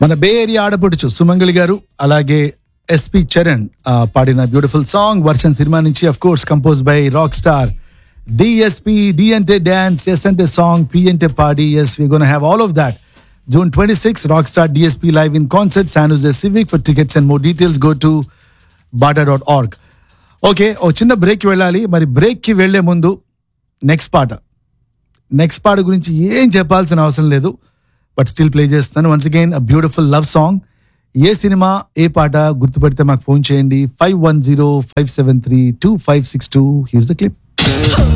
మన బే ఏరియా ఆడపడుచు సుమంగళి గారు అలాగే ఎస్పి చరణ్ ఆ, పాడిన బ్యూటిఫుల్ సాంగ్ వర్షన్ సినిమా నుంచి of course compose by rock star DSP D అంటే డాన్స్ ఎస్ అంటే సాంగ్ పి అంటే పాడి yes we gonna have all of that June twenty six rock star DSP live in concert San Civic for tickets and more details go to BATA dot org okay ఓ చిన్న బ్రేక్కి వెళ్ళాలి మరి బ్రేక్కి వెళ్లే ముందు next పాట నెక్స్ట్ పాట గురించి ఏం చెప్పాల్సిన అవసరం లేదు బట్ స్టిల్ ప్లే చేస్తాను once again a beautiful love song ఏ సినిమా ఏ పాట గుర్తుపెడితే మాకు ఫోన్ చేయండి five one zero five seven three two five six two here's the clip